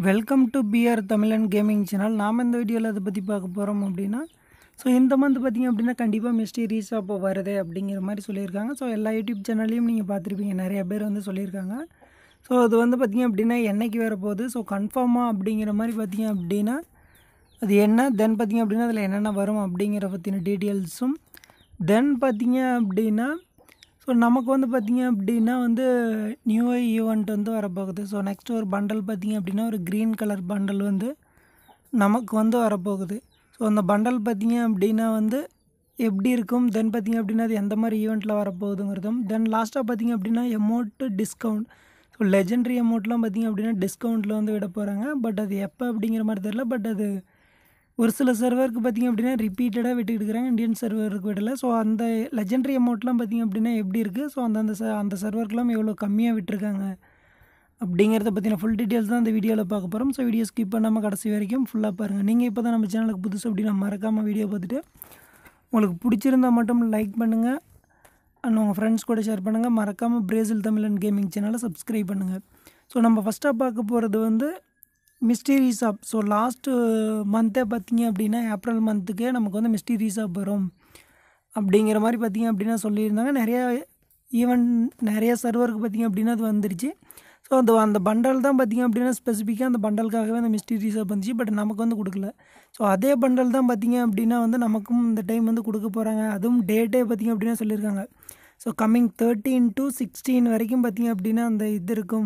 welcome to PR Tamizhan gaming channel நாம் இந்த வீடியோவில் அதை பற்றி பார்க்க போகிறோம் அப்படின்னா ஸோ இந்த மந்த் பார்த்திங்க அப்படின்னா கண்டிப்பாக மிஸ்டீரியஸ் அப்போ வருது அப்படிங்கிற மாதிரி சொல்லியிருக்காங்க ஸோ எல்லா யூடியூப் சேனல்லையும் நீங்கள் பார்த்துருப்பீங்க நிறைய பேர் வந்து சொல்லியிருக்காங்க ஸோ அது வந்து பார்த்திங்க அப்படின்னா என்னைக்கு வர போகுது ஸோ கன்ஃபார்மாக அப்படிங்கிற மாதிரி பார்த்திங்க அப்படின்னா அது என்ன தென் பார்த்திங்க அப்படின்னா அதில் என்னென்ன வரும் அப்படிங்கிற பற்றின டீட்டெயில்ஸும் தென் பார்த்திங்க அப்படின்னா ஸோ நமக்கு வந்து பார்த்திங்க அப்படின்னா வந்து நியூ ஈவெண்ட் வந்து வரப்போகுது ஸோ நெக்ஸ்ட் ஒரு பண்டல் பார்த்திங்க அப்படின்னா ஒரு க்ரீன் கலர் பண்டல் வந்து நமக்கு வந்து வரப்போகுது ஸோ அந்த பண்டல் பார்த்திங்க அப்படின்னா வந்து எப்படி இருக்கும் தென் பார்த்திங்க அப்படின்னா அது எந்த மாதிரி ஈவெண்ட்டில் வரப்போகுதுங்கிறதும் தென் லாஸ்ட்டாக பார்த்திங்க அப்படின்னா எமௌண்ட்டு டிஸ்கவுண்ட் ஸோ லெஜெண்ட்ரி அமௌண்ட்லாம் பார்த்திங்க அப்படின்னா டிஸ்கவுண்ட்டில் வந்து விட போகிறாங்க பட் அது எப்போ அப்படிங்கிற மாதிரி தெரில பட் அது ஒரு சில சர்வருக்கு பார்த்திங்க அப்படின்னா ரிப்பீட்டடாக விட்டுக்கிட்டு இருக்கிறாங்க இந்தியன் சர்வருக்கு விடல ஸோ அந்த லெஜெண்ட்ரி அமௌண்ட்லாம் பார்த்திங்க அப்படின்னா எப்படி இருக்குது ஸோ அந்தந்த ச அந்த சர்வருக்குலாம் எவ்வளோ கம்மியாக விட்டுருக்காங்க அப்படிங்கிறத பற்றின ஃபுல் டீட்டெயில்ஸ் தான் இந்த வீடியோவில் பார்க்க போகிறோம் ஸோ வீடியோ ஸ்கிப் பண்ணாமல் கடைசி வரைக்கும் ஃபுல்லாக பாருங்கள் நீங்கள் இப்போ தான் நம்ம சேனலுக்கு புதுசு அப்படின்னா மறக்காமல் வீடியோ பார்த்துட்டு உங்களுக்கு பிடிச்சிருந்தா மட்டும் லைக் பண்ணுங்கள் அண்ட் உங்கள் ஃப்ரெண்ட்ஸ் கூட ஷேர் பண்ணுங்கள் மறக்காமல் பிரேசில் தமிழன் கேமிங் சேனலை சப்ஸ்கிரைப் பண்ணுங்கள் ஸோ நம்ம ஃபஸ்ட்டாக பார்க்க போகிறது வந்து மிஸ்டீரியஸ் ஆப் ஸோ லாஸ்ட்டு மந்த்தே பார்த்தீங்க அப்படின்னா ஏப்ரல் மந்த்துக்கே நமக்கு வந்து மிஸ்டீரியஸ் ஆப் வரும் அப்படிங்கிற மாதிரி பார்த்தீங்க அப்படின்னா சொல்லியிருந்தாங்க நிறையா ஈவெண்ட் நிறைய சர்வருக்கு பார்த்தீங்க அப்படின்னா அது வந்துருச்சு ஸோ அந்த அந்த பண்டல் தான் பார்த்தீங்க அப்படின்னா ஸ்பெசிஃபிக்காக அந்த பண்டலுக்காகவே அந்த மிஸ்டீரியஸ் ஆப் வந்துச்சு பட் நமக்கு வந்து கொடுக்கல ஸோ அதே பண்டல் தான் பார்த்தீங்க அப்படின்னா வந்து நமக்கும் இந்த டைம் வந்து கொடுக்க போகிறாங்க அதுவும் டேட்டே பார்த்தீங்க அப்படின்னா சொல்லியிருக்காங்க so coming thirteen to sixteen வரைக்கும் பார்த்தீங்க அப்படின்னா அந்த இது இருக்கும்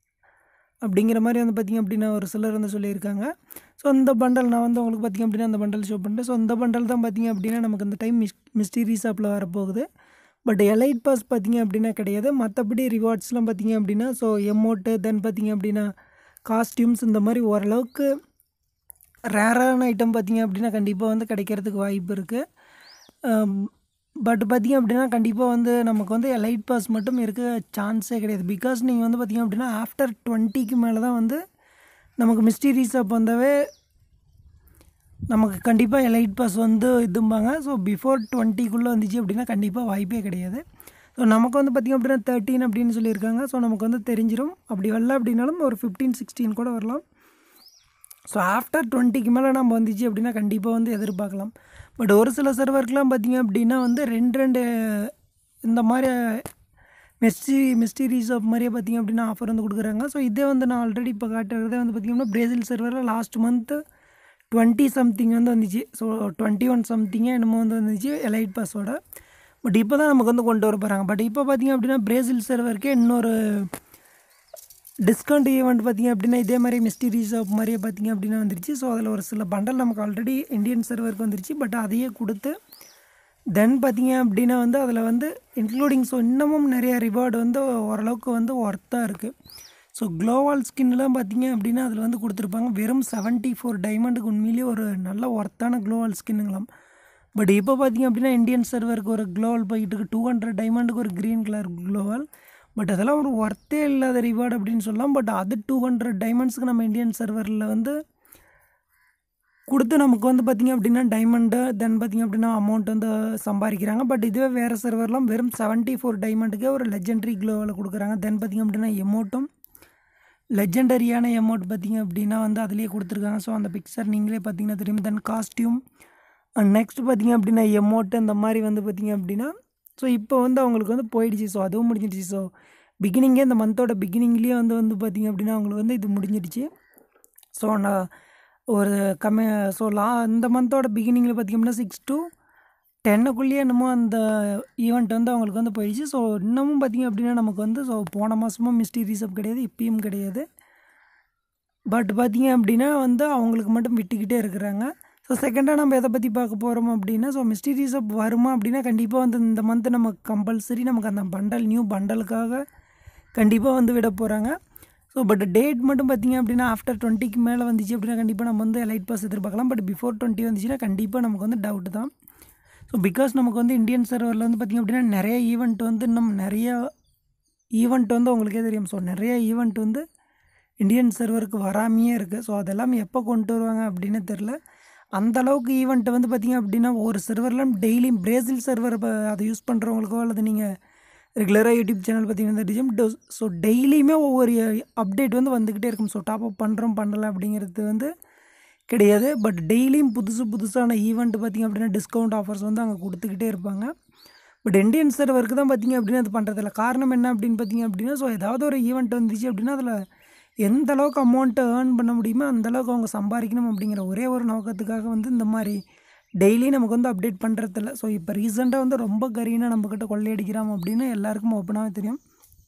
அப்படிங்கிற மாதிரி வந்து பார்த்திங்க அப்படின்னா ஒரு சிலர் வந்து சொல்லியிருக்காங்க ஸோ அந்த பண்டல் நான் வந்து உங்களுக்கு பார்த்திங்க அப்படின்னா அந்த பண்டல் ஷோ பண்ணிட்டேன் ஸோ அந்த பண்டல் தான் பார்த்திங்க அப்படின்னா நமக்கு இந்த டைம் மிஸ் மிஸ்டீரியஸ் ஆப்பில் வரப்போகுது பட் எலைட் பாஸ் பார்த்திங்க அப்படின்னா கிடையாது மற்றபடி ரிவார்ட்ஸ்லாம் பார்த்திங்க அப்படின்னா ஸோ எமௌண்ட்டு தென் பார்த்திங்க அப்படின்னா காஸ்டியூம்ஸ் இந்த மாதிரி ஓரளவுக்கு ரேரான ஐட்டம் பார்த்திங்க அப்படின்னா கண்டிப்பாக வந்து கிடைக்கிறதுக்கு வாய்ப்பு இருக்குது பட் பார்த்திங்க அப்படின்னா கண்டிப்பாக வந்து நமக்கு வந்து லைட் பாஸ் மட்டும் இருக்க சான்ஸே கிடையாது பிகாஸ் நீங்கள் வந்து பார்த்திங்க அப்படின்னா ஆஃப்டர் டுவெண்ட்டிக்கு மேலே தான் வந்து நமக்கு மிஸ்டீரியஸ் அப்போ வந்தாவே நமக்கு கண்டிப்பாக எலைட் பாஸ் வந்து இதும்பாங்க ஸோ பிஃபோர் டுவெண்ட்டிக்குள்ளே வந்துச்சு அப்படின்னா கண்டிப்பாக வாய்ப்பே கிடையாது ஸோ நமக்கு வந்து பார்த்திங்க அப்படின்னா தேர்ட்டீன் அப்படின்னு சொல்லியிருக்காங்க ஸோ நமக்கு வந்து தெரிஞ்சிடும் அப்படி வரல அப்படின்னாலும் ஒரு ஃபிஃப்டீன் சிக்ஸ்டீன் கூட வரலாம் ஸோ ஆஃப்டர் டுவெண்ட்டிக்கு மேலே நம்ம வந்துச்சு அப்படின்னா கண்டிப்பாக வந்து எதிர்பார்க்கலாம் பட் ஒரு சில சர்வருக்குலாம் பார்த்திங்க அப்படின்னா வந்து ரெண்டு ரெண்டு இந்த மாதிரி மிஸ்டி மிஸ்டீரியஸ் ஆஃப் மாதிரியே பார்த்திங்க அப்படின்னா ஆஃபர் வந்து கொடுக்குறாங்க ஸோ இதே வந்து நான் ஆல்ரெடி இப்போ காட்டுறதே வந்து பார்த்திங்கன்னா பிரேசில் சர்வரில் லாஸ்ட் மந்த்து டுவெண்ட்டி சம்திங் வந்து வந்துச்சு ஸோ டுவெண்ட்டி ஒன் சம்திங்கே என்னமோ வந்து வந்துச்சு எலைட் பாஸோட பட் இப்போ தான் நமக்கு வந்து கொண்டு வர போகிறாங்க பட் இப்போ பார்த்திங்க அப்படின்னா பிரேசில் சர்வருக்கே இன்னொரு டிஸ்கவுண்ட் ஈவெண்ட் பார்த்திங்க அப்படின்னா இதே மாதிரி மிஸ்டீரியஸ் ஆஃப் மாதிரியே பார்த்திங்க அப்படின்னா வந்துருச்சு ஸோ அதில் ஒரு சில பண்டல் நமக்கு ஆல்ரெடி இந்தியன் சர்வருக்கு வந்துருச்சு பட் அதையே கொடுத்து தென் பார்த்திங்க அப்படின்னா வந்து அதில் வந்து இன்க்ளூடிங் ஸோ இன்னமும் நிறைய ரிவார்டு வந்து ஓரளவுக்கு வந்து ஒர்த்தாக இருக்குது ஸோ க்ளோவால் ஸ்கின்லாம் பார்த்திங்க அப்படின்னா அதில் வந்து கொடுத்துருப்பாங்க வெறும் செவன்ட்டி ஃபோர் டைமண்டுக்கு உண்மையிலேயே ஒரு நல்ல ஒர்த்தான க்ளோவால் ஸ்கின்னுங்களாம் பட் இப்போ பார்த்திங்க அப்படின்னா இந்தியன் சர்வருக்கு ஒரு க்ளோவால் போயிட்டு இருக்கு டூ ஹண்ட்ரட் டைமண்டுக்கு ஒரு க்ரீன் கலர் க்ளோவால் பட் அதெல்லாம் ஒரு ஒர்த்தே இல்லாத ரிவார்டு அப்படின்னு சொல்லலாம் பட் அது டூ ஹண்ட்ரட் டைமண்ட்ஸுக்கு நம்ம இந்தியன் சர்வரில் வந்து கொடுத்து நமக்கு வந்து பார்த்திங்க அப்படின்னா டைமண்டு தென் பார்த்திங்க அப்படின்னா அமௌண்ட் வந்து சம்பாதிக்கிறாங்க பட் இதுவே வேறு சர்வர்லாம் வெறும் செவன்ட்டி ஃபோர் டைமண்டுக்கே ஒரு லெஜெண்டரி க்ளோவில் கொடுக்குறாங்க தென் பார்த்திங்க அப்படின்னா எமௌண்ட்டும் லெஜெண்டரியான எமௌண்ட் பார்த்திங்க அப்படின்னா வந்து அதுலேயே கொடுத்துருக்காங்க ஸோ அந்த பிக்சர் நீங்களே பார்த்தீங்கன்னா தெரியும் தென் காஸ்டியூம் அண்ட் நெக்ஸ்ட் பார்த்திங்க அப்படின்னா எமௌண்ட்டு இந்த மாதிரி வந்து பார்த்திங்க அப்படின்னா ஸோ இப்போ வந்து அவங்களுக்கு வந்து போயிடுச்சு ஸோ அதுவும் முடிஞ்சிடுச்சு ஸோ பிகினிங்கே இந்த மந்தோட பிகினிங்லேயே வந்து வந்து பார்த்திங்க அப்படின்னா அவங்களுக்கு வந்து இது முடிஞ்சிடுச்சு ஸோ நான் ஒரு கம்மி ஸோ லா இந்த மந்தோட பிகினிங்கில் பார்த்திங்க அப்படின்னா சிக்ஸ் டு டென்னுக்குள்ளேயே என்னமோ அந்த ஈவெண்ட் வந்து அவங்களுக்கு வந்து போயிடுச்சு ஸோ இன்னமும் பார்த்திங்க அப்படின்னா நமக்கு வந்து ஸோ போன மாதமும் மிஸ்டீரியஸ் அப் கிடையாது இப்பயும் கிடையாது பட் பார்த்திங்க அப்படின்னா வந்து அவங்களுக்கு மட்டும் விட்டுக்கிட்டே இருக்கிறாங்க ஸோ செகண்டாக நம்ம எதை பற்றி பார்க்க போகிறோம் அப்படின்னா ஸோ மிஸ்டீரியஸ் அப் வருமா அப்படின்னா கண்டிப்பாக வந்து இந்த மந்த்து நமக்கு கம்பல்சரி நமக்கு அந்த பண்டல் நியூ பண்டலுக்காக கண்டிப்பாக வந்து விட போகிறாங்க ஸோ பட் டேட் மட்டும் பார்த்திங்க அப்படின்னா ஆஃப்டர் டுவெண்ட்டிக்கு மேலே வந்துச்சு அப்படின்னா கண்டிப்பாக நம்ம வந்து லைட் பாஸ் எதிர்பார்க்கலாம் பட் பிஃபோர் டுவெண்ட்டி வந்துச்சுன்னா கண்டிப்பாக நமக்கு வந்து டவுட் தான் ஸோ பிகாஸ் நமக்கு வந்து இந்தியன் சர்வரில் வந்து பார்த்திங்க அப்படின்னா நிறைய ஈவெண்ட் வந்து இன்னும் நிறைய ஈவெண்ட் வந்து உங்களுக்கே தெரியும் ஸோ நிறைய ஈவெண்ட் வந்து இந்தியன் சர்வருக்கு வராமையே இருக்குது ஸோ அதெல்லாம் எப்போ கொண்டு வருவாங்க அப்படின்னு தெரில அந்த அளவுக்கு ஈவெண்ட்டை வந்து பார்த்திங்க அப்படின்னா ஒரு சர்வர்லாம் டெய்லியும் பிரேசில் சர்வர் அதை யூஸ் பண்ணுறவங்களுக்கோ அல்லது நீங்கள் ரெகுலராக யூடியூப் சேனல் பார்த்தீங்கன்னா தெரியும் ஸோ டெய்லியுமே ஒவ்வொரு அப்டேட் வந்து வந்துக்கிட்டே இருக்கும் ஸோ டாப் அப் பண்ணுறோம் பண்ணலை அப்படிங்கிறது வந்து கிடையாது பட் டெய்லியும் புதுசு புதுசான ஈவெண்ட் பார்த்திங்க அப்படின்னா டிஸ்கவுண்ட் ஆஃபர்ஸ் வந்து அங்கே கொடுத்துக்கிட்டே இருப்பாங்க பட் இந்தியன் சர்வருக்கு தான் பார்த்திங்க அப்படின்னா அது பண்ணுறதில்ல காரணம் என்ன அப்படின்னு பார்த்தீங்க அப்படின்னா ஸோ ஏதாவது ஒரு ஈவெண்ட் வந்துச்சு அப்படின்னா அதில் எந்த அளவுக்கு அமௌண்ட்டை ஏர்ன் பண்ண முடியுமோ அந்தளவுக்கு அவங்க சம்பாதிக்கணும் அப்படிங்கிற ஒரே ஒரு நோக்கத்துக்காக வந்து இந்த மாதிரி டெய்லி நமக்கு வந்து அப்டேட் பண்ணுறதில்ல ஸோ இப்போ ரீசெண்டாக வந்து ரொம்ப கரீனாக நம்மக்கிட்ட கொள்ளையடிக்கிறான் அப்படின்னு எல்லாருக்கும் ஓப்பனாகவே தெரியும்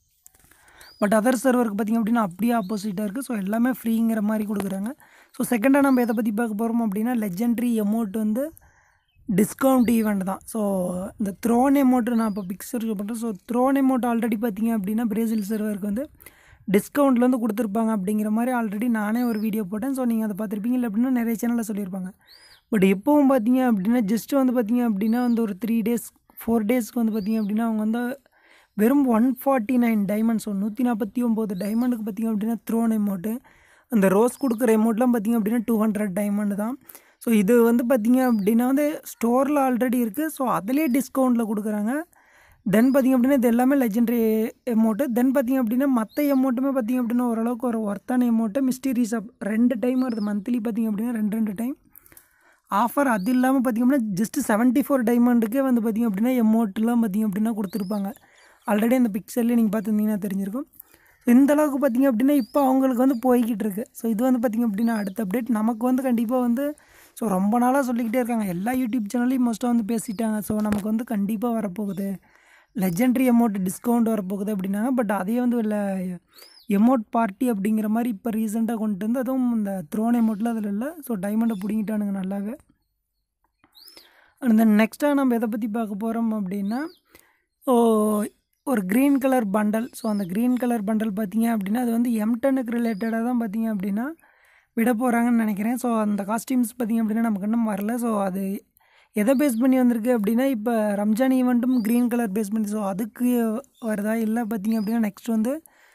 பட் அதர் சர்வருக்கு பார்த்திங்க அப்படின்னா அப்படியே ஆப்போசிட்டாக இருக்குது ஸோ எல்லாமே ஃப்ரீங்கிற மாதிரி கொடுக்குறாங்க ஸோ செகண்டாக நம்ம எதை பற்றி பார்க்க போகிறோம் அப்படின்னா லெஜெண்ட்ரி எமௌண்ட் வந்து டிஸ்கவுண்ட் ஈவெண்ட் தான் ஸோ இந்த த்ரோன் எமௌண்ட்டு நான் இப்போ பிக்சர் பண்ணுறேன் ஸோ த்ரோன் எமௌண்ட் ஆல்ரெடி பார்த்திங்க அப்படின்னா பிரேசில் சர்வருக்கு வந்து டிஸ்கவுண்ட்டில் வந்து கொடுத்துருப்பாங்க அப்படிங்கிற மாதிரி ஆல்ரெடி நானே ஒரு வீடியோ போட்டேன் ஸோ நீங்கள் அதை பார்த்துருப்பீங்க இல்லை அப்படின்னா நிறைய சேனலில் சொல்லியிருப்பாங்க பட் இப்போவும் பார்த்தீங்க அப்படின்னா ஜஸ்ட் வந்து பார்த்தீங்க அப்படின்னா வந்து ஒரு த்ரீ டேஸ் ஃபோர் டேஸ்க்கு வந்து பார்த்தீங்க அப்படின்னா அவங்க வந்து வெறும் one forty nine diamond so நூற்றி நாற்பத்தி ஒம்பது டைமண்டுக்கு பார்த்திங்க அப்படின்னா த்ரோன் எமௌண்ட்டு அந்த ரோஸ் கொடுக்குற எமௌண்ட்லாம் பார்த்திங்க அப்படின்னா டூ ஹண்ட்ரட் டைமண்ட் தான் ஸோ இது வந்து பார்த்திங்க அப்படின்னா வந்து ஸ்டோரில் ஆல்ரெடி இருக்குது ஸோ அதிலே டிஸ்கவுண்ட்டில் கொடுக்குறாங்க தென் பார்த்திங்க அப்படின்னா இது எல்லாமே லெஜெண்டரி எமௌண்ட்டு தென் பார்த்திங்க அப்படின்னா மற்ற எமௌண்ட்டுமே பார்த்திங்க அப்படின்னா ஓரளவுக்கு ஒரு ஒர்த்தான எமௌண்ட்டு மிஸ்டீரியஸ் ஆப் ரெண்டு டைம் வருது மந்த்லி பார்த்திங்க அப்படின்னா ரெண்டு ரெண்டு டைம் ஆஃபர் அது இல்லாமல் பார்த்திங்க அப்படின்னா ஜஸ்ட்டு செவன்ட்டி ஃபோர் டைமண்டுக்கே வந்து பார்த்திங்க அப்படின்னா எமௌண்ட்லாம் பார்த்திங்க அப்படின்னா கொடுத்துருப்பாங்க ஆல்ரெடி அந்த பிக்சர்லேயே நீங்கள் பார்த்துருந்தீங்கன்னா தெரிஞ்சிருக்கும் ஸோ இந்த அளவுக்கு பார்த்திங்க அப்படின்னா இப்போ அவங்களுக்கு வந்து போய்கிட்டு இருக்கு ஸோ இது வந்து பார்த்திங்க அப்படின்னா அடுத்த அப்டேட் நமக்கு வந்து கண்டிப்பாக வந்து ஸோ ரொம்ப நாளாக சொல்லிக்கிட்டே இருக்காங்க எல்லா யூடியூப் சேனல்லையும் மோஸ்ட்டாக வந்து பேசிட்டாங்க ஸோ நமக்கு வந்து கண்டிப்பாக வரப்போகுது லெஜெண்ட்ரி அமௌண்ட் டிஸ்கவுண்ட் வரப்போகுது அப்படின்னாங்க பட் அதே வந்து இல்லை எமௌண்ட் பார்ட்டி அப்படிங்கிற மாதிரி இப்போ ரீசெண்டாக கொண்டு வந்து அதுவும் இந்த த்ரோன் எமௌண்ட்டில் அதில் இல்லை ஸோ டைமண்டை பிடிங்கிட்டானுங்க நல்லாவே அண்ட் தென் நெக்ஸ்ட்டாக நம்ம எதை பற்றி பார்க்க போகிறோம் அப்படின்னா ஓ ஒரு க்ரீன் கலர் பண்டல் ஸோ அந்த க்ரீன் கலர் பண்டல் பார்த்தீங்க அப்படின்னா அது வந்து எம்டனுக்கு ரிலேட்டடாக தான் பார்த்தீங்க அப்படின்னா விட போகிறாங்கன்னு நினைக்கிறேன் ஸோ அந்த காஸ்டியூம்ஸ் பார்த்திங்க அப்படின்னா நமக்கு இன்னும் வரல ஸோ அது எதை பேஸ் பண்ணி வந்திருக்கு அப்படின்னா இப்போ ரம்ஜான் ஈவெண்ட்டும் க்ரீன் கலர் பேஸ் பண்ணி ஸோ அதுக்கு வருதா இல்லை பார்த்திங்க அப்படின்னா நெக்ஸ்ட் வந்து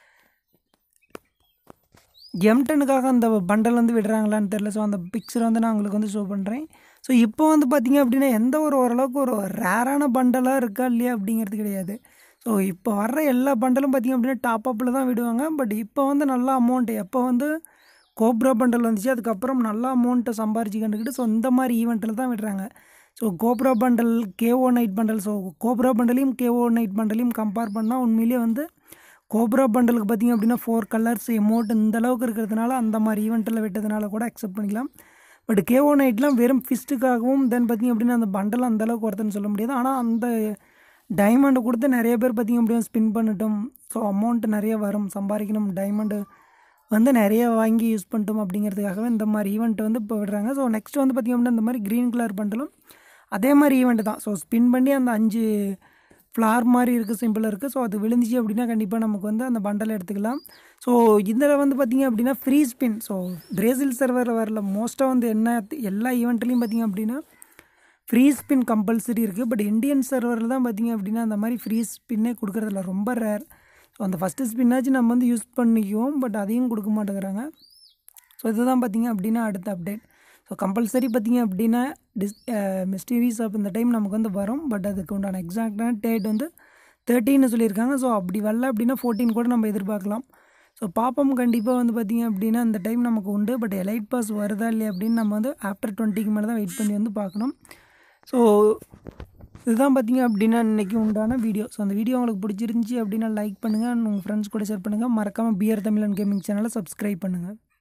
எம்டனுக்காக அந்த பண்டல் வந்து விடுறாங்களான்னு தெரில ஸோ அந்த பிக்சரை வந்து நான் உங்களுக்கு வந்து ஷோ பண்ணுறேன் ஸோ இப்போ வந்து பார்த்திங்க அப்படின்னா எந்த ஒரு ஓரளவுக்கு ஒரு ரேரான பண்டலாக இருக்கா இல்லையா அப்படிங்கிறது கிடையாது ஸோ இப்போ வர்ற எல்லா பண்டலும் பார்த்திங்க அப்படின்னா டாப் அப்பில் தான் விடுவாங்க பட் இப்போ வந்து நல்ல அமௌண்ட்டு எப்போ வந்து கோப்ரா பண்டல் வந்துச்சு அதுக்கப்புறம் நல்ல அமௌண்ட்டை சம்பாரிச்சு கண்டுக்கிட்டு ஸோ இந்த மாதிரி ஈவெண்ட்டில் தான் விடுறாங்க so Cobra bundle KO knight bundle so Cobra பண்டலையும் கேஓ நைட் பண்டலையும் கம்பேர் பண்ணால் உண்மையிலேயே வந்து கோப்ரா பண்டலுக்கு பார்த்திங்க அப்படின்னா ஃபோர் கலர்ஸ் எமௌண்ட் இந்த அளவுக்கு இருக்கிறதுனால அந்த மாதிரி ஈவெண்ட்டில் விட்டதுனால கூட அக்செப்ட் பண்ணிக்கலாம் பட் கேஓ நைட்லாம் வெறும் ஃபிஸ்ட்டுக்காகவும் தென் பார்த்திங்க அப்படின்னா அந்த பண்டல் அந்தளவுக்கு ஒருத்தன்னு சொல்ல முடியாது ஆனால் அந்த டைமண்டை கொடுத்து நிறைய பேர் பார்த்திங்க அப்படின்னா ஸ்பின் பண்ணட்டும் ஸோ அமௌண்ட் நிறைய வரும் சம்பாதிக்கணும் டைமண்டு வந்து நிறைய வாங்கி யூஸ் பண்ணிட்டோம் அப்படிங்கிறதுக்காகவே இந்த மாதிரி ஈவெண்ட் வந்து இப்போ விடுறாங்க ஸோ நெக்ஸ்ட் வந்து பார்த்திங்க அப்படின்னா இந்த மாதிரி க்ரீன் கலர் பண்டலும் அதே மாதிரி ஈவெண்ட் தான் ஸோ ஸ்பின் பண்ணி அந்த அஞ்சு ஃப்ளார் மாதிரி இருக்குது சிம்பிளாக இருக்குது ஸோ அது விழுந்துச்சு அப்படின்னா கண்டிப்பாக நமக்கு வந்து அந்த பண்டலை எடுத்துக்கலாம் ஸோ இதில் வந்து பார்த்திங்க அப்படின்னா ஃப்ரீ ஸ்பின் ஸோ பிரேசில் சர்வரில் வரல மோஸ்ட்டாக வந்து என்ன எல்லா ஈவெண்ட்லேயும் பார்த்திங்க அப்படின்னா ஃப்ரீ ஸ்பின் கம்பல்சரி இருக்குது பட் இந்தியன் சர்வரில் தான் பார்த்திங்க அப்படின்னா அந்த மாதிரி ஃப்ரீ ஸ்பின்னே கொடுக்குறதில்ல ரொம்ப ரேர் ஸோ அந்த ஃபஸ்ட்டு ஸ்பின்னாச்சும் நம்ம வந்து யூஸ் பண்ணிக்குவோம் பட் அதையும் கொடுக்க மாட்டேங்கிறாங்க ஸோ இதுதான் பார்த்திங்க அப்படின்னா அடுத்த அப்டேட் ஸோ கம்பல்சரி பார்த்திங்க அப்படின்னா டிஸ் மிஸ்டீரியஸ் ஆஃப் இந்த டைம் நமக்கு வந்து வரும் பட் அதுக்கு உண்டான எக்ஸாக்டான டேட் வந்து தேர்ட்டின்னு சொல்லியிருக்காங்க ஸோ அப்படி வரல அப்படின்னா ஃபோர்டீன் கூட நம்ம எதிர்பார்க்கலாம் ஸோ பாப்போம் கண்டிப்பாக வந்து பார்த்திங்க அப்படின்னா இந்த டைம் நமக்கு உண்டு பட் எலைட் பாஸ் வருதா இல்லையா அப்படின்னு நம்ம வந்து ஆஃப்டர் டுவெண்ட்டிக்கு மேலே தான் வெயிட் பண்ணி வந்து பார்க்கணும் ஸோ இதுதான் பார்த்திங்க அப்படின்னா இன்றைக்கி உண்டான வீடியோ ஸோ அந்த வீடியோ உங்களுக்கு பிடிச்சிருந்துச்சி அப்படின்னா லைக் பண்ணுங்கள் உங்கள் ஃப்ரெண்ட்ஸ் கூட ஷேர் பண்ணுங்கள் மறக்காமல் பிஆர் தமிழன் கேமிங் சேனலை சப்ஸ்கிரைப் பண்ணுங்கள்